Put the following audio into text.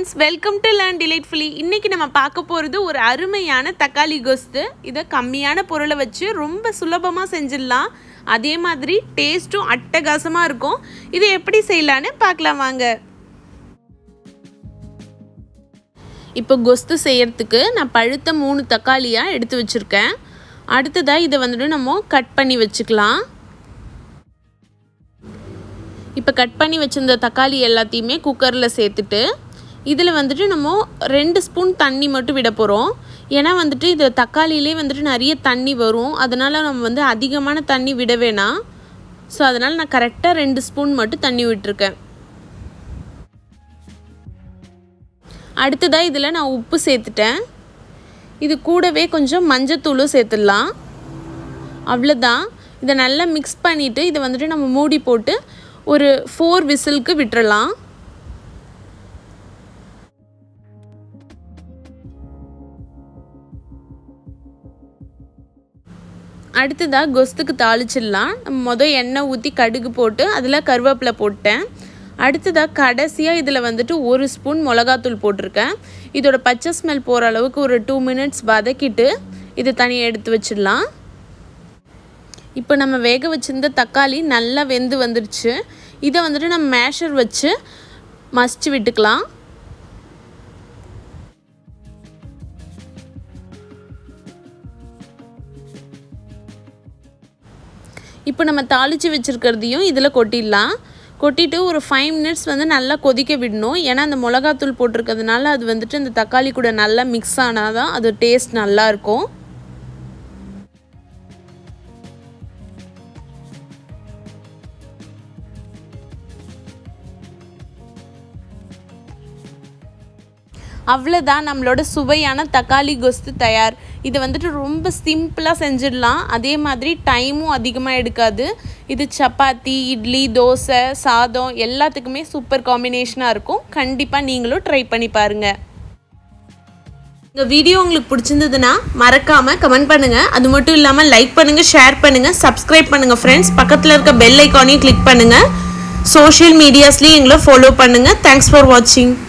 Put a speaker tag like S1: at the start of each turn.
S1: friends welcome to learn delightfully இன்றைக்கி நம்ம பார்க்க போகிறது ஒரு அருமையான தக்காளி கொஸ்து இதை கம்மியான பொருளை வச்சு ரொம்ப சுலபமாக செஞ்சிடலாம் அதே மாதிரி டேஸ்ட்டும் அட்டகாசமாக இருக்கும் இதை எப்படி செய்யலான்னு பார்க்கலாம் வாங்க இப்போ கொஸ்து செய்யறதுக்கு நான் பழுத்த மூணு தக்காளியாக எடுத்து வச்சுருக்கேன் அடுத்ததாக இதை வந்துட்டு நம்ம கட் பண்ணி வச்சுக்கலாம் இப்போ கட் பண்ணி வச்சுருந்த தக்காளி எல்லாத்தையுமே குக்கரில் சேர்த்துட்டு இதில் வந்துட்டு நம்ம ரெண்டு ஸ்பூன் தண்ணி மட்டும் விட போகிறோம் ஏன்னா வந்துட்டு இதில் தக்காளியிலே வந்துட்டு நிறைய தண்ணி வரும் அதனால் நம்ம வந்து அதிகமான தண்ணி விட வேணாம் ஸோ அதனால் நான் கரெக்டாக ரெண்டு ஸ்பூன் மட்டும் தண்ணி விட்டுருக்கேன் அடுத்ததாக இதில் நான் உப்பு சேர்த்துட்டேன் இது கூடவே கொஞ்சம் மஞ்சத்தூளும் சேர்த்துடலாம் அவ்வளோதான் இதை நல்லா மிக்ஸ் பண்ணிவிட்டு இதை வந்துட்டு நம்ம மூடி போட்டு ஒரு ஃபோர் விசிலுக்கு விட்டுறலாம் அடுத்ததாக கொஸ்துக்கு தாளிச்சிடலாம் நம்ம மொதல் எண்ணெய் ஊற்றி கடுகு போட்டு அதில் கருவேப்பிலை போட்டேன் அடுத்ததாக கடைசியாக இதில் வந்துட்டு ஒரு ஸ்பூன் மிளகாத்தூள் போட்டிருக்கேன் இதோட பச்சை ஸ்மெல் போகிற அளவுக்கு ஒரு டூ மினிட்ஸ் வதக்கிட்டு இதை தனியாக எடுத்து வச்சிடலாம் இப்போ நம்ம வேக வச்சிருந்த தக்காளி நல்லா வெந்து வந்துருச்சு இதை வந்துட்டு நம்ம மேஷர் வச்சு மசிச்சு விட்டுக்கலாம் இப்போ நம்ம தாளித்து வச்சுருக்கிறதையும் இதில் கொட்டிடலாம் கொட்டிட்டு ஒரு ஃபைவ் மினிட்ஸ் வந்து நல்லா கொதிக்க விடணும் ஏன்னா அந்த மிளகாத்தூள் போட்டிருக்கிறதுனால அது வந்துட்டு அந்த தக்காளி கூட நல்லா மிக்ஸ் ஆனால் தான் அது டேஸ்ட் நல்லாயிருக்கும் அவ்வளோதான் நம்மளோட சுவையான தக்காளி கொஸ்து தயார் இது வந்துட்டு ரொம்ப சிம்பிளாக செஞ்சிடலாம் அதே மாதிரி டைமும் அதிகமாக எடுக்காது இது சப்பாத்தி இட்லி தோசை சாதம் எல்லாத்துக்குமே சூப்பர் காம்பினேஷனாக இருக்கும் கண்டிப்பாக நீங்களும் ட்ரை பண்ணி பாருங்கள் இந்த வீடியோ உங்களுக்கு பிடிச்சிருந்ததுன்னா மறக்காமல் கமெண்ட் பண்ணுங்கள் அது மட்டும் இல்லாமல் லைக் பண்ணுங்கள் ஷேர் பண்ணுங்கள் சப்ஸ்கிரைப் பண்ணுங்கள் ஃப்ரெண்ட்ஸ் பக்கத்தில் இருக்க பெல் ஐக்கானையும் கிளிக் பண்ணுங்கள் சோஷியல் மீடியாஸ்லேயும் எங்களை ஃபாலோ பண்ணுங்கள் தேங்க்ஸ் ஃபார் வாட்சிங்